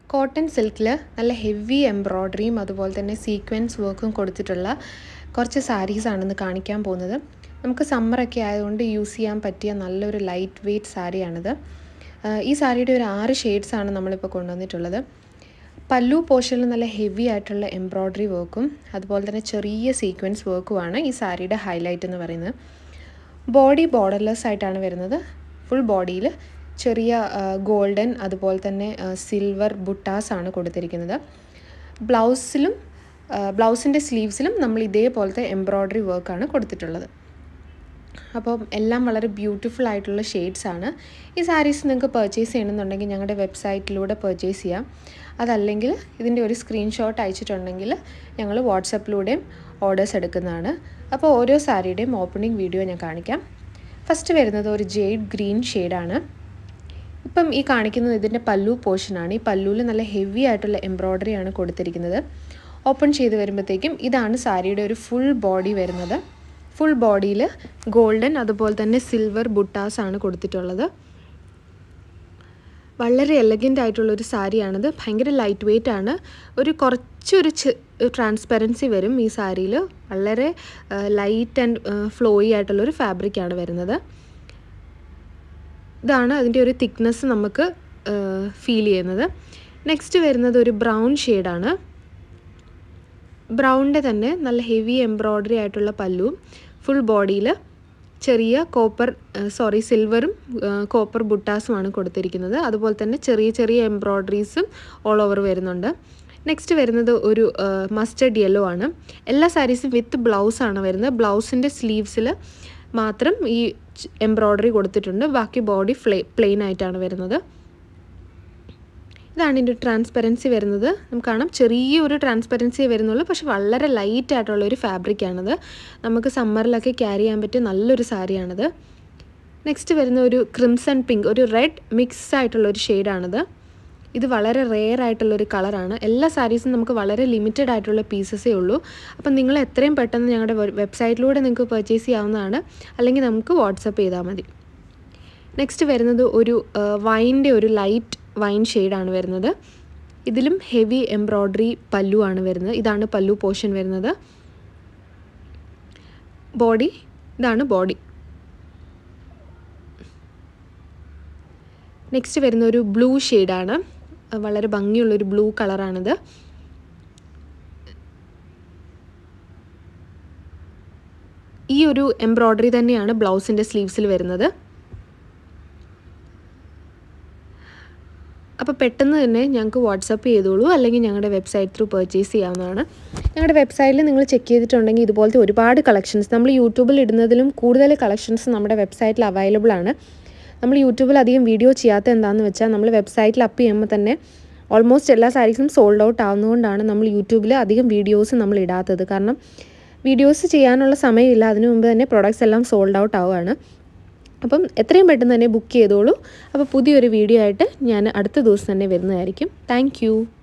cotton സിൽക്കിൽ നല്ല heavy എംബ്രോയ്ഡറിയും അതുപോലെ തന്നെ സീക്വൻസ് വർക്കും കൊടുത്തിട്ടുള്ള കുറച്ച് സാരീസാണ് ഇന്ന് കാണിക്കാൻ പോകുന്നത് നമുക്ക് സമ്മറൊക്കെ ആയതുകൊണ്ട് യൂസ് ചെയ്യാൻ പറ്റിയ നല്ലൊരു ലൈറ്റ് വെയ്റ്റ് സാരിയാണിത് ഈ സാരിയുടെ ഒരു ആറ് ഷെയ്ഡ്സാണ് നമ്മളിപ്പോൾ കൊണ്ടുവന്നിട്ടുള്ളത് പല്ലു പോർഷനിൽ നല്ല ഹെവി ആയിട്ടുള്ള എംബ്രോയ്ഡറി വർക്കും അതുപോലെ തന്നെ ചെറിയ സീക്വൻസ് വർക്കുമാണ് ഈ സാരിയുടെ ഹൈലൈറ്റ് എന്ന് പറയുന്നത് ബോഡി ബോർഡർലെസ് ആയിട്ടാണ് വരുന്നത് ഫുൾ ബോഡിയിൽ ചെറിയ ഗോൾഡൻ അതുപോലെ തന്നെ സിൽവർ ബുട്ടാസ് ആണ് കൊടുത്തിരിക്കുന്നത് ബ്ലൗസിലും ബ്ലൗസിൻ്റെ സ്ലീവ്സിലും നമ്മൾ ഇതേപോലത്തെ എംബ്രോയ്ഡറി വർക്കാണ് കൊടുത്തിട്ടുള്ളത് അപ്പം എല്ലാം വളരെ ബ്യൂട്ടിഫുൾ ആയിട്ടുള്ള ഷെയ്ഡ്സ് ആണ് ഈ സാരീസ് നിങ്ങൾക്ക് പർച്ചേസ് ചെയ്യണമെന്നുണ്ടെങ്കിൽ ഞങ്ങളുടെ വെബ്സൈറ്റിലൂടെ പർച്ചേസ് ചെയ്യാം അതല്ലെങ്കിൽ ഇതിൻ്റെ ഒരു സ്ക്രീൻഷോട്ട് അയച്ചിട്ടുണ്ടെങ്കിൽ ഞങ്ങൾ വാട്സപ്പിലൂടെയും ഓർഡേഴ്സ് എടുക്കുന്നതാണ് അപ്പോൾ ഓരോ സാരിയുടെയും ഓപ്പണിംഗ് വീഡിയോ ഞാൻ കാണിക്കാം ഫസ്റ്റ് വരുന്നത് ഒരു ജെയ്ഡ് ഗ്രീൻ ഷെയ്ഡാണ് ഇപ്പം ഈ കാണിക്കുന്നത് ഇതിൻ്റെ പല്ലു പോർഷനാണ് ഈ പല്ലുവിൽ നല്ല ഹെവി ആയിട്ടുള്ള എംബ്രോയ്ഡറി ആണ് കൊടുത്തിരിക്കുന്നത് ഓപ്പൺ ചെയ്ത് വരുമ്പോഴത്തേക്കും ഇതാണ് സാരിയുടെ ഒരു ഫുൾ ബോഡി വരുന്നത് ഫുൾ ബോഡിയിൽ ഗോൾഡൻ അതുപോലെ തന്നെ സിൽവർ ബുട്ടാസ് ആണ് കൊടുത്തിട്ടുള്ളത് വളരെ എലഗൻ്റ് ആയിട്ടുള്ളൊരു സാരിയാണിത് ഭയങ്കര ലൈറ്റ് വെയ്റ്റ് ആണ് ഒരു കുറച്ചൊരു ട്രാൻസ്പെറൻസി വരും ഈ സാരിയിൽ വളരെ ലൈറ്റ് ആൻഡ് ഫ്ലോയി ആയിട്ടുള്ളൊരു ഫാബ്രിക്കാണ് വരുന്നത് ഇതാണ് അതിൻ്റെ ഒരു തിക്നെസ് നമുക്ക് ഫീൽ ചെയ്യുന്നത് നെക്സ്റ്റ് വരുന്നത് ഒരു ബ്രൗൺ ഷെയ്ഡാണ് ബ്രൗണിൻ്റെ തന്നെ നല്ല ഹെവി എംബ്രോയ്ഡറി ആയിട്ടുള്ള പല്ലുവും ഫുൾ ബോഡിയിൽ ചെറിയ കോപ്പർ സോറി സിൽവറും കോപ്പർ ബുട്ടാസുമാണ് കൊടുത്തിരിക്കുന്നത് അതുപോലെ തന്നെ ചെറിയ ചെറിയ എംബ്രോയ്ഡറീസും ഓൾ ഓവർ വരുന്നുണ്ട് നെക്സ്റ്റ് വരുന്നത് ഒരു മസ്റ്റർഡ് യെല്ലോ ആണ് എല്ലാ സാരീസും വിത്ത് ബ്ലൗസാണ് വരുന്നത് ബ്ലൗസിൻ്റെ സ്ലീവ്സിൽ മാത്രം ഈ എംബ്രോയ്ഡറി കൊടുത്തിട്ടുണ്ട് ബാക്കി ബോഡി ഫ്ലേ പ്ലെയിൻ ആയിട്ടാണ് വരുന്നത് ഇതാണ് ഇതിൻ്റെ ട്രാൻസ്പെറൻസി വരുന്നത് നമുക്ക് കാണാം ചെറിയൊരു ട്രാൻസ്പെറൻസി വരുന്നുള്ളൂ പക്ഷെ വളരെ ലൈറ്റ് ആയിട്ടുള്ള ഒരു ഫാബ്രിക്കാണിത് നമുക്ക് സമ്മറിലൊക്കെ ക്യാരി ചെയ്യാൻ പറ്റിയ നല്ലൊരു സാരിയാണിത് നെക്സ്റ്റ് വരുന്ന ഒരു ക്രിംസൺ പിങ്ക് ഒരു റെഡ് മിക്സ് ആയിട്ടുള്ള ഒരു ഷെയ്ഡാണിത് ഇത് വളരെ റെയർ ആയിട്ടുള്ള ഒരു കളറാണ് എല്ലാ സാരീസും നമുക്ക് വളരെ ലിമിറ്റഡ് ആയിട്ടുള്ള പീസസേ ഉള്ളൂ അപ്പം നിങ്ങൾ എത്രയും പെട്ടെന്ന് ഞങ്ങളുടെ വെബ്സൈറ്റിലൂടെ നിങ്ങൾക്ക് പർച്ചേസ് ചെയ്യാവുന്നതാണ് അല്ലെങ്കിൽ നമുക്ക് വാട്സപ്പ് ചെയ്താൽ മതി നെക്സ്റ്റ് വരുന്നത് ഒരു വൈൻ്റെ ഒരു ലൈറ്റ് വൈൻ ഷെയ്ഡാണ് വരുന്നത് ഇതിലും ഹെവി എംബ്രോയ്ഡറി പല്ലു ആണ് വരുന്നത് ഇതാണ് പല്ലു പോർഷൻ വരുന്നത് ബോഡി ഇതാണ് ബോഡി നെക്സ്റ്റ് വരുന്ന ഒരു ബ്ലൂ ഷെയ്ഡാണ് വളരെ ഭംഗിയുള്ളൊരു ബ്ലൂ കളറാണിത് ഈ ഒരു എംബ്രോയ്ഡറി തന്നെയാണ് ബ്ലൗസിൻ്റെ സ്ലീവ്സിൽ വരുന്നത് അപ്പോൾ പെട്ടെന്ന് തന്നെ ഞങ്ങൾക്ക് വാട്സപ്പ് ചെയ്തോളൂ അല്ലെങ്കിൽ ഞങ്ങളുടെ വെബ്സൈറ്റ് ത്രൂ പർച്ചേസ് ചെയ്യാവുന്നതാണ് ഞങ്ങളുടെ വെബ്സൈറ്റിൽ നിങ്ങൾ ചെക്ക് ചെയ്തിട്ടുണ്ടെങ്കിൽ ഇതുപോലത്തെ ഒരുപാട് കളക്ഷൻസ് നമ്മൾ യൂട്യൂബിൽ ഇടുന്നതിലും കൂടുതൽ കളക്ഷൻസ് നമ്മുടെ വെബ്സൈറ്റിൽ അവൈലബിൾ ആണ് നമ്മൾ യൂട്യൂബിൽ അധികം വീഡിയോ ചെയ്യാത്ത എന്താണെന്ന് വെച്ചാൽ നമ്മൾ വെബ്സൈറ്റിൽ അപ്പ് ചെയ്യുമ്പോൾ തന്നെ ഓൾമോസ്റ്റ് എല്ലാ സാരീസും സോൾഡ് ഔട്ട് ആവുന്നതുകൊണ്ടാണ് നമ്മൾ യൂട്യൂബിൽ അധികം വീഡിയോസ് നമ്മൾ ഇടാത്തത് കാരണം വീഡിയോസ് ചെയ്യാനുള്ള സമയമില്ല അതിനു മുമ്പ് തന്നെ പ്രൊഡക്ട്സ് എല്ലാം സോൾഡ് ഔട്ട് ആവുകയാണ് അപ്പം എത്രയും പെട്ടെന്ന് തന്നെ ബുക്ക് ചെയ്തോളൂ അപ്പോൾ പുതിയൊരു വീഡിയോ ആയിട്ട് ഞാൻ അടുത്ത ദിവസം തന്നെ വരുന്നതായിരിക്കും താങ്ക്